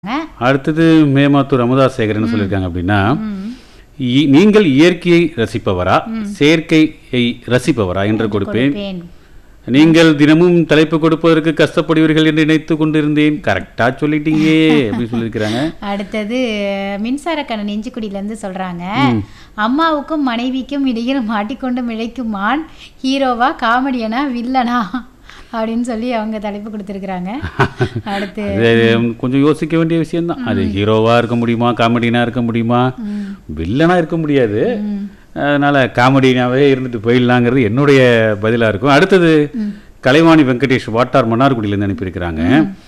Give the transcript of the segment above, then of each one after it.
அடுத்தது மேமாத்தூர் அமுதா சேகர் என்ன சொல்லியிருக்காங்க அப்படின்னா இ- நீங்கள் இயற்கையை ரசிப்பவரா செயற்கையை ரசிப்பவரா என்று கொடுப்பேன் கொடுப்பேன் நீங்கள் தினமும் தலைப்பு கொடுப்பதற்கு கஷ்டப்படுவீர்கள் என்று நினைத்து கொண்டிருந்தேன் கரெக்டா சொல்லிட்டீங்க அப்படின்னு சொல்லியிருக்கிறாங்க அடுத்தது மின்சார கண்ணன் நெஞ்சுக்குடியிலேருந்து சொல்றாங்க அம்மாவுக்கும் மனைவிக்கும் இடையில் மாட்டிக்கொண்டு மிழைக்கும் மான் ஹீரோவா காமெடியனா வில்லனா அப்படின்னு சொல்லி அவங்க தலைப்பு கொடுத்துருக்குறாங்க அடுத்து அது கொஞ்சம் யோசிக்க வேண்டிய விஷயம்தான் அது ஹீரோவா இருக்க முடியுமா காமெடினா இருக்க முடியுமா வில்லனா இருக்க முடியாது அதனால காமெடினாவே இருந்துட்டு போயிடலாங்கிறது என்னுடைய பதிலா இருக்கும் அடுத்தது கலைவாணி வெங்கடேஷ் வாட்டார் மன்னார்குடியிலேருந்து அனுப்பியிருக்கிறாங்க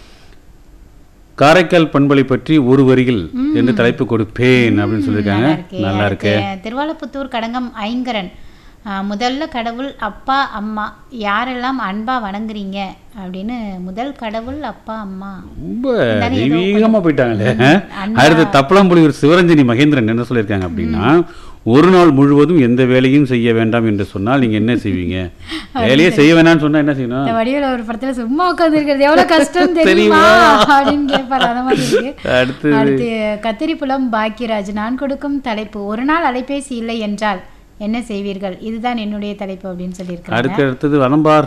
காரைக்கால் பண்பலை பற்றி ஒரு வரியில் என்று தலைப்பு கொடுப்பேன் அப்படின்னு சொல்லியிருக்காங்க இருக்கு. நல்லா இருக்கு அடுத்து திருவாலப்புத்தூர் கடங்கம் ஐங்கரன் ஆ, முதல்ல கடவுள் அப்பா அம்மா யாரெல்லாம் அன்பா வணங்குறீங்க அப்படின்னு முதல் கடவுள் அப்பா அம்மா ரொம்ப தெய்வீகமா போயிட்டாங்களே அடுத்து தப்பலாம்புலியூர் சிவரஞ்சனி மகேந்திரன் என்ன சொல்லியிருக்காங்க அப்படின்னா ஒரு நாள் முழுவதும் எந்த வேலையும் செய்ய வேண்டாம் என்று சொன்னால் நீங்க என்ன செய்வீங்க வேலையே செய்ய வேணாம்னு சொன்னா என்ன செய்யணும் இந்த வடிவில் ஒரு படத்துல சும்மா உட்கார்ந்து இருக்கிறது எவ்வளவு கஷ்டம் தெரியுமா அப்படின்னு கேட்பாரு அந்த மாதிரி இருக்கு அடுத்து அடுத்து கத்திரிப்புலம் பாக்கியராஜ் நான் கொடுக்கும் தலைப்பு ஒரு நாள் அலைபேசி இல்லை என்றால் என்ன செய்வீர்கள் இதுதான் என்னுடைய தலைப்பு அப்படின்னு சொல்லியிருக்காங்க அடுத்து அடுத்தது வலம்பார்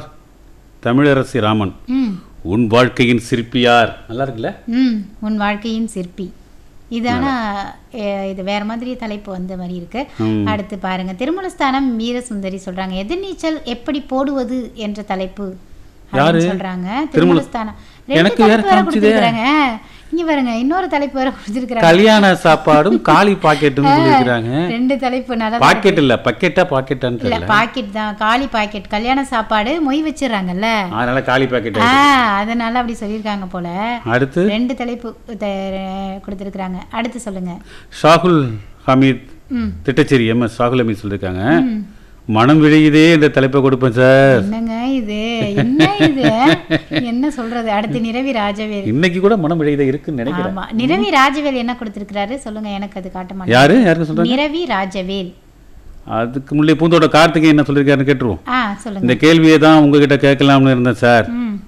தமிழரசி ராமன் ம் உன் வாழ்க்கையின் சிற்பியார் நல்லா இருக்குல்ல ம் உன் வாழ்க்கையின் சிற்பி இது ஆனா அஹ், இது வேற மாதிரி தலைப்பு வந்த மாதிரி இருக்கு ம். அடுத்து பாருங்க திருமலஸ்தானம் வீரசுந்தரி சொல்றாங்க எதிர்நீச்சல் எப்படி போடுவது என்ற தலைப்பு அப்படின்னு சொல்றாங்க திருமலஸ்தானம் ரெண்டு எனக்கு வேற தலைப்பு வேற காமிச்சுதே. கொடுத்துருக்காங்க இங்க பாருங்க இன்னொரு தலைப்பு வேற கொடுத்துருக்காங்க கல்யாண சாப்பாடும் காலி பாக்கெட்டும் சொல்லியிருக்கிறாங்க ரெண்டு தலைப்பு நல்லா பாக்கெட் இல்ல பக்கெட்டா பாக்கெட்டான்னு இல்ல தெரியல பாக்கெட் தான் காலி பாக்கெட் கல்யாண சாப்பாடு மொய் வச்சிடுறாங்கல்ல அதனால காலி பாக்கெட் ஆ அதனால அப்படி சொல்லியிருக்காங்க போல அடுத்து ரெண்டு தலைப்பு த- கொடுத்திருக்காங்க அடுத்து சொல்லுங்க ஷாகுல் ஹமீத் ம் திட்டச்சேரி எம் எஸ் ஷாகுல் ஹமீத் சொல்லியிருக்காங்க மனம் விழையுதே என்ற தலைப்பை கொடுப்பேன் சார் என்னங்க இது என்ன இது என்ன சொல்றது அடுத்து நிரவி ராஜவேல் இன்னைக்கு கூட மனம் விழையுதே இருக்குன்னு நினைக்கிறேன் ஆமா நிரவி ராஜவேல் என்ன கொடுத்திருக்கிறாரு சொல்லுங்க எனக்கு அது காட்ட மாட்டேன் யாரு யாருக்கு சொல்றாங்க நிரவி ராஜவேல் அதுக்கு முன்னே பூந்தோட கார்த்திகை என்ன சொல்லியிருக்காருன்னு கேட்டுருவோம் ஆ சொல்லுங்க இந்த கேள்வியை தான் உங்ககிட்ட கேட்கலாம்னு இருந்தேன் சார் ம்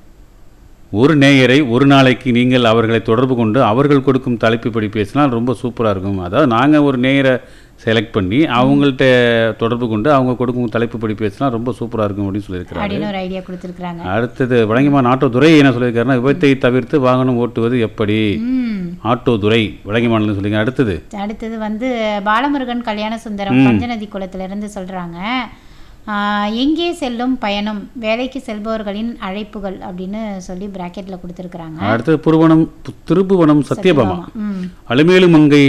ஒரு நேயரை ஒரு நாளைக்கு நீங்கள் அவர்களை தொடர்பு கொண்டு அவர்கள் கொடுக்கும் தலைப்பு படி பேசினால் ரொம்ப சூப்பராக இருக்கும் அதாவது நாங்கள் ஒரு நேயரை செலக்ட் பண்ணி அவங்கள்ட்ட தொடர்பு கொண்டு அவங்க கொடுக்கும் தலைப்பு படி பேசினா ரொம்ப சூப்பராக இருக்கும் அப்படின்னு சொல்லியிருக்கிறாங்க அப்படின்னு ஒரு ஐடியா கொடுத்திருக்காங்க அடுத்தது வழங்கிமான் ஆட்டோ துறை என்ன சொல்லியிருக்காருன்னா விபத்தை தவிர்த்து வாகனம் ஓட்டுவது எப்படி ம் ஆட்டோ துறை வழங்கிமான் சொல்லிங்க அடுத்தது அடுத்தது வந்து பாலமுருகன் கல்யாண சுந்தரம் பஞ்சநதி குளத்துல இருந்து சொல்றாங்க ஆஹ், எங்கே செல்லும் பயணம் வேலைக்கு செல்பவர்களின் அழைப்புகள் அப்படின்னு சொல்லி பிராக்கெட்ல கொடுத்துருக்குறாங்க அடுத்தது புருவனம் திருப்புவனம் சத்யபாமா ம் அலைமேலு மங்கை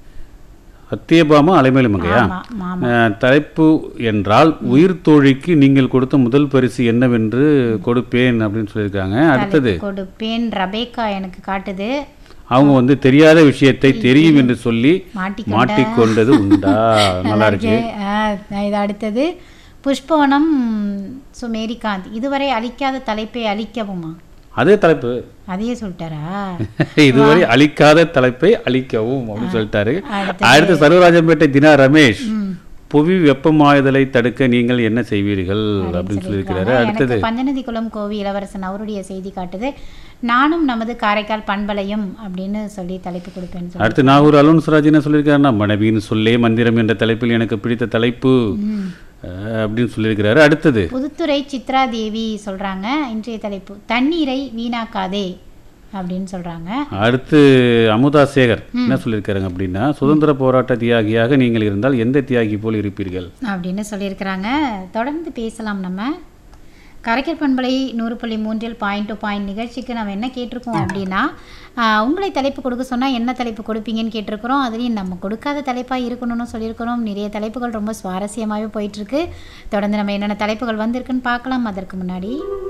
சத்யபாமா அலைமேலு மங்கையா ஆமா ஆமா அஹ், தலைப்பு என்றால் உயிர் தோழிக்கு நீங்கள் கொடுத்த முதல் பரிசு என்னவென்று கொடுப்பேன் அப்படின்னு சொல்லியிருக்காங்க அடுத்தது கொடுப்பேன் ரபேக்கா எனக்கு காட்டுது அவங்க வந்து தெரியாத விஷயத்தை தெரியும் என்று சொல்லி மாட்டிக்கொண்ட மாட்டிக்கொண்டது உண்டா நல்லா இருக்கு ஆஹ், இது அடுத்தது புஷ்பவனம் சுமேரிகாந்த் இதுவரை அழிக்காத தலைப்பை அழிக்கவுமா அதே தலைப்பு அதையே சொல்லிட்டாரா இதுவரை அழிக்காத தலைப்பை அழிக்கவும் அப்படின்னு சொல்லிட்டாரு அடுத்து அடுத்து சர்வராஜம்பேட்டை தினா ரமேஷ் ம் புவி வெப்பமாயுதலை தடுக்க நீங்கள் என்ன செய்வீர்கள் அப்படின்னு சொல்லியிருக்கிறாரு அடுத்தது எனக்கு பஞ்சநதி குளம் கோவி இளவரசன் அவருடைய செய்தி காட்டுது நானும் நமது காரைக்கால் பண்பலையும் அப்படின்னு சொல்லி தலைப்பு கொடுப்பேன்னு சொல்லி அடுத்து நாகூர் அலோன்ஸ்ராஜ் என்ன சொல்லியிருக்காருன்னா மனைவியின் சொல்லே மந்திரம் என்ற தலைப்பில் எனக்கு பிடித்த தலைப்பு அஹ், அப்படின்னு சொல்லியிருக்கிறாரு அடுத்தது புதுத்துறை சித்ரா தேவி சொல்றாங்க இன்றைய தலைப்பு தண்ணீரை வீணாக்காதே அப்படின்னு சொல்றாங்க அடுத்து அமுதா சேகர் என்ன சொல்லியிருக்காருங்க அப்படின்னா சுதந்திர போராட்ட தியாகியாக நீங்கள் இருந்தால் எந்த தியாகி போல் இருப்பீர்கள் அப்படின்னு சொல்லியிருக்கிறாங்க தொடர்ந்து பேசலாம் நம்ம கரைக்கல் பண்பலை நூறு புள்ளி மூன்றில் பாயிண்ட் டு பாயிண்ட் நிகழ்ச்சிக்கு நம்ம என்ன கேட்டிருக்கோம் அப்படின்னா ஆஹ், உங்களை தலைப்பு கொடுக்க சொன்னால் என்ன தலைப்பு கொடுப்பீங்கன்னு கேட்டிருக்கிறோம் அதுலேயும் நம்ம கொடுக்காத தலைப்பாக இருக்கணும்னு சொல்லியிருக்கிறோம் நிறைய தலைப்புகள் ரொம்ப சுவாரஸ்யமாகவே போயிட்டுருக்கு தொடர்ந்து நம்ம என்னென்ன தலைப்புகள் வந்திருக்குன்னு பார்க்கலாம் அதற்கு முன்னாடி